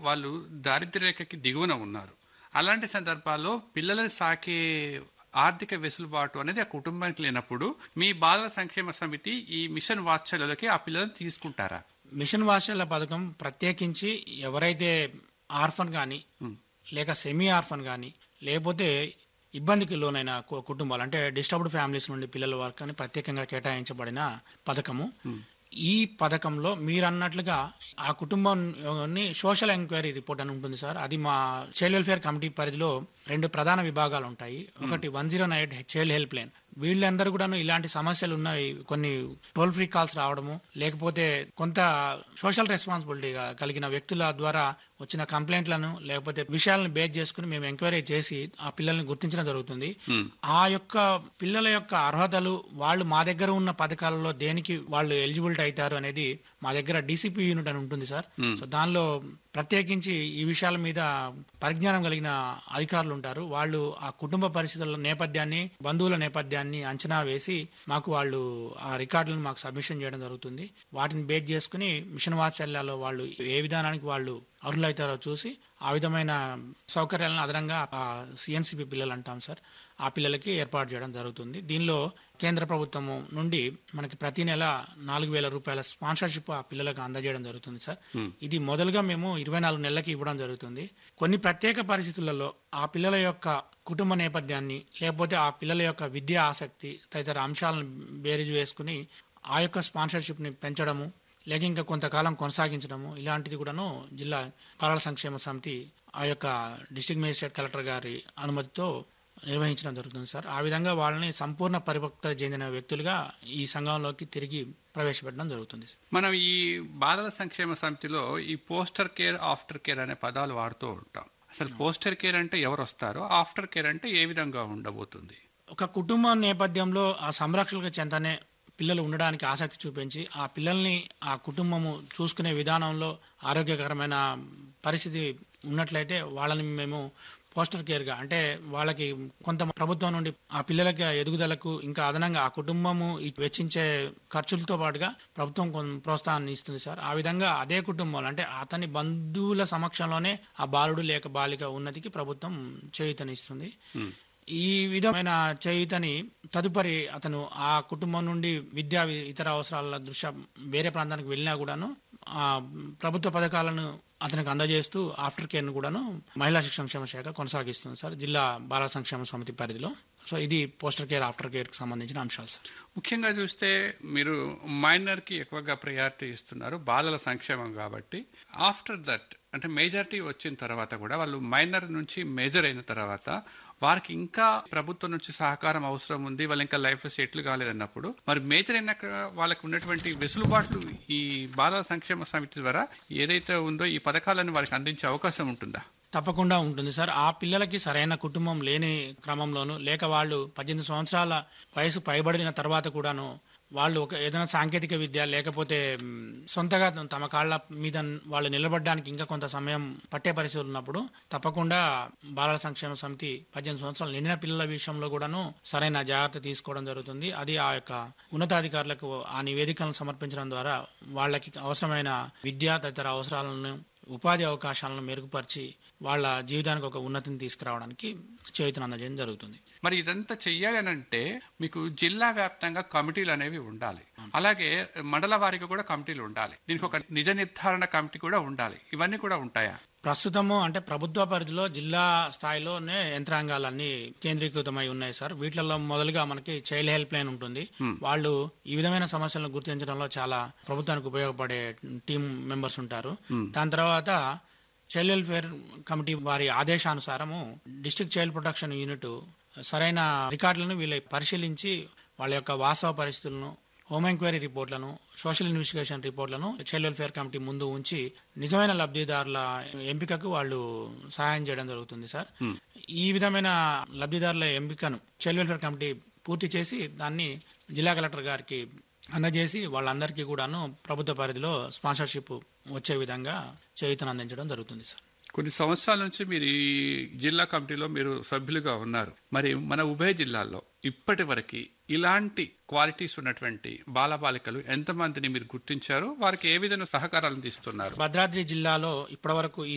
వాళ్ళు దారిద్ర్య రేఖకి దిగువన ఉన్నారు అలాంటి సందర్భాల్లో పిల్లలను సాకే ఆర్థిక వెసులుబాటు అనేది ఆ కుటుంబానికి లేనప్పుడు మీ బాలల సంక్షేమ సమితి ఈ మిషన్ వాత్సల్యలకి ఆ పిల్లలను తీసుకుంటారా మిషన్ వాత్సల్య పథకం ప్రత్యేకించి ఎవరైతే ఆర్ఫన్ కానీ ఉమ్, లేక సెమీ ఆర్ఫన్ కానీ లేకపోతే ఇబ్బందికి లోనైన కు- కుటుంబాలు అంటే డిస్టర్బ్డ్ ఫ్యామిలీస్ నుండి పిల్లల వరకు అని ప్రత్యేకంగా కేటాయించబడిన పథకము ఉమ్, ఈ పథకంలో మీరు అన్నట్లుగా ఆ కుటుంబాన్ని సోషల్ ఎంక్వైరీ రిపోర్ట్ అని ఉంటుంది సార్ అది మా చైల్డ్ వెల్ఫేర్ కమిటీ పరిధిలో రెండు ప్రధాన విభాగాలు ఉంటాయి ఒకటి one zero nine child helpline వీళ్ళందరూ కూడా ఇలాంటి సమస్యలు ఉన్నాయి కొన్ని టోల్ ఫ్రీ కాల్స్ రావడము లేకపోతే కొంత సోషల్ రెస్పాన్సిబిలిటీగా కలిగిన వ్యక్తుల ద్వారా వచ్చిన కంప్లైంట్లను లేకపోతే విషయాలను బేస్ చేసుకుని మేము ఎంక్వైరీ చేసి ఆ పిల్లల్ని గుర్తించడం జరుగుతుంది ఉమ్, ఆ యొక్క పిల్లల యొక్క అర్హతలు వాళ్ళు మా దగ్గర ఉన్న పథకాలలో దేనికి వాళ్ళు ఎలిజిబిలిటీ అవుతారు అనేది మా దగ్గర డీసీపీ యూనిట్ అని ఉంటుంది సార్ Hmm. సో దానిలో ప్రత్యేకించి ఈ విషయాల మీద పరిజ్ఞానం కలిగిన అధికారులు ఉంటారు వాళ్ళు ఆ కుటుంబ పరిస్థితుల నేపథ్యాన్ని బంధువుల నేపథ్యాన్ని అంచనా వేసి మాకు వాళ్ళు ఆ రికార్డులను మాకు సబ్మిషన్ చేయడం జరుగుతుంది వాటిని బేస్ చేసుకుని మిషన్ వాత్సల్యాలో వాళ్ళు ఏ విధానానికి వాళ్ళు అర్హులవుతారో చూసి ఆ విధమైన సౌకర్యాలను అదనంగా ఆ సిఎన్సిపి పిల్లలు అంటాం సార్ ఆ పిల్లలకి ఏర్పాటు చేయడం జరుగుతుంది దీనిలో కేంద్ర ప్రభుత్వము నుండి మనకి ప్రతి నెల నాలుగు వేల రూపాయల స్పాన్సర్షిప్ ఆ పిల్లలకు అందజేయడం జరుగుతుంది సార్ ఉమ్, ఇది మొదలుగా మేము ఇరవై నాలుగు నెలలకి ఇవ్వడం జరుగుతుంది కొన్ని ప్రత్యేక పరిస్థితులలో ఆ పిల్లల యొక్క కుటుంబ నేపథ్యాన్ని లేకపోతే ఆ పిల్లల యొక్క విద్యా ఆసక్తి తదితర అంశాలను బేరీజు వేసుకుని ఆ యొక్క స్పాన్సర్షిప్ ని పెంచడము లేక ఇంకా కొంతకాలం కొనసాగించడము ఇలాంటిది కూడాను జిల్లా బాలల సంక్షేమ సమితి ఆ యొక్క డిస్ట్రిక్ట్ మేజిస్ట్రేట్ కలెక్టర్ గారి అనుమతితో నిర్వహించడం జరుగుతుంది సార్ ఆ విధంగా వాళ్ళని సంపూర్ణ పరిపక్వత చెందిన వ్యక్తులుగా ఈ సంఘంలోకి తిరిగి ప్రవేశపెట్టడం జరుగుతుంది సార్. మనం ఈ బాలల సంక్షేమ సమితిలో ఈ పోస్టర్ కేర్ ఆఫ్టర్ కేర్ అనే పదాలు వాడుతూ ఉంటాం అసలు పోస్టర్ కేర్ అంటే ఎవరు వస్తారో ఆఫ్టర్ కేర్ అంటే ఏ విధంగా ఉండబోతుంది ఒక కుటుంబం నేపథ్యంలో ఆ సంరక్షకులకు చెంతనే పిల్లలు ఉండడానికి ఆసక్తి చూపించి ఆ పిల్లల్ని ఆ కుటుంబము చూసుకునే విధానంలో ఆరోగ్యకరమైన పరిస్థితి ఉన్నట్లయితే వాళ్ళని మేము పోస్టర్ కేర్ గా అంటే వాళ్ళకి కొంత ప్రభుత్వం నుండి ఆ పిల్లలకి ఎదుగుదలకు ఇంకా అదనంగా ఆ కుటుంబము ఈ వెచ్చించే ఖర్చులతో పాటుగా ప్రభుత్వం కొంత ప్రోత్సాహాన్ని ఇస్తుంది సార్ ఆ విధంగా అదే కుటుంబంలో అంటే అతని బంధువుల సమక్షంలోనే ఆ బాలుడు లేక బాలిక ఉన్నతికి ప్రభుత్వం చేయూతనిస్తుంది ఉమ్, ఈ విధమైన చేయుతని తదుపరి అతను ఆ కుటుంబం నుండి విద్యా వి- ఇతర అవసరాల దృష్ట్యా వేరే ప్రాంతానికి వెళ్ళినా కూడాను ఆ ప్రభుత్వ పథకాలను అతనికి అందజేస్తూ ఆఫ్టర్ కేర్ ను కూడాను మహిళా శిక్షణ సంక్షేమ శాఖ కొనసాగిస్తుంది సార్ జిల్లా బాల సంక్షేమ సమితి పరిధిలో సో ఇది పోస్టర్ కేర్ ఆఫ్టర్ కేర్ కి సంబంధించిన అంశాలు సార్ ముఖ్యంగా చూస్తే మీరు మైనర్ కి ఎక్కువగా ప్రయారిటీ ఇస్తున్నారు బాలల సంక్షేమం కాబట్టి ఆఫ్టర్ దట్ అంటే మేజారిటీ వచ్చిన తర్వాత కూడా వాళ్ళు మైనర్ నుంచి మేజర్ అయిన తర్వాత వారికి ఇంకా ప్రభుత్వం నుంచి సహకారం అవసరం ఉంది వాళ్ళు ఇంకా లైఫ్ లో సెటిల్ కాలేదన్నప్పుడు మరి మేజర్ అయినాక వాళ్ళకి ఉన్నటువంటి వెసులుబాట్లు ఈ బాలల సంక్షేమ సమితి ద్వారా ఏదైతే ఉందో ఈ పథకాలను వారికి అందించే అవకాశం ఉంటుందా తప్పకుండా ఉంటుంది సార్ ఆ పిల్లలకి సరైన కుటుంబం లేని క్రమంలోను లేక వాళ్ళు పద్దెనిమిది సంవత్సరాల వయసు పైబడిన తర్వాత కూడాను వాళ్ళు ఒక ఏదైనా సాంకేతిక విద్య లేకపోతే మ్, సొంతగా తమ కాళ్ళ మీద వాళ్ళు నిలబడడానికి ఇంకా కొంత సమయం పట్టే పరిస్థితులు ఉన్నప్పుడు తప్పకుండా బాలల సంక్షేమ సమితి పద్దెనిమిది సంవత్సరాలు నిండిన పిల్లల విషయంలో కూడాను సరైన జాగ్రత్త తీసుకోవడం జరుగుతుంది అది ఆ యొక్క ఉన్నతాధికారులకు ఆ నివేదికలను సమర్పించడం ద్వారా వాళ్ళకి అవసరమైన విద్య తదితర అవసరాలను ఉపాధి అవకాశాలను మెరుగుపరిచి వాళ్ళ జీవితానికి ఒక ఉన్నతిని తీసుకురావడానికి చేతులు అందజేయడం జరుగుతుంది మరి ఇదంతా చెయ్యాలి అని అంటే మీకు జిల్లా వ్యాప్తంగా కమిటీలు అనేవి ఉండాలి అలాగే మండల వారికి కూడా కమిటీలు ఉండాలి దీనికి ఒక నిజ నిర్ధారణ కమిటీ కూడా ఉండాలి ఇవన్నీ కూడా ఉంటాయా ప్రస్తుతము అంటే ప్రభుత్వ పరిధిలో జిల్లా స్థాయిలోనే యంత్రాంగాలన్నీ కేంద్రీకృతమై ఉన్నాయి సార్ వీటిలలో మొదలుగా మనకి చైల్డ్ హెల్ప్ లైన్ ఉంటుంది Hmm. వాళ్ళు ఈ విధమైన సమస్యలను గుర్తించడంలో చాలా ప్రభుత్వానికి ఉపయోగపడే టీం మెంబర్స్ ఉంటారు Hmm. దాని తర్వాత చైల్డ్ వెల్ఫేర్ కమిటీ వారి ఆదేశానుసారము డిస్ట్రిక్ట్ చైల్డ్ ప్రొటెక్షన్ యూనిట్ సరైన రికార్డులను వీళ్ళ పరిశీలించి వాళ్ళ యొక్క వాస్తవ పరిస్థితులను హోమ్ ఎంక్వైరీ రిపోర్ట్లను సోషల్ ఇన్వెస్టిగేషన్ రిపోర్ట్లను చైల్డ్ వెల్ఫేర్ కమిటీ ముందు ఉంచి నిజమైన లబ్ధిదారుల ఎంపికకు వాళ్ళు సహాయం చేయడం జరుగుతుంది సార్ Hmm. ఈ విధమైన లబ్ధిదారుల ఎంపికను చైల్డ్ వెల్ఫేర్ కమిటీ పూర్తి చేసి దాన్ని జిల్లా కలెక్టర్ గారికి అందజేసి వాళ్ళందరికీ కూడాను ప్రభుత్వ పరిధిలో స్పాన్సర్షిప్ వచ్చే విధంగా చేయుతను అందించడం జరుగుతుంది సార్ కొన్ని సంవత్సరాల నుంచి మీరు ఈ జిల్లా కమిటీలో మీరు సభ్యులుగా ఉన్నారు మరి మన ఉభయ జిల్లాల్లో ఇప్పటి వరకు ఇలాంటి క్వాలిటీస్ ఉన్నటువంటి బాలబాలికలు ఎంతమందిని మీరు గుర్తించారు వారికి ఏ విధమైన సహకారాలను తీస్తున్నారు భద్రాద్రి జిల్లాలో ఇప్పటివరకు ఈ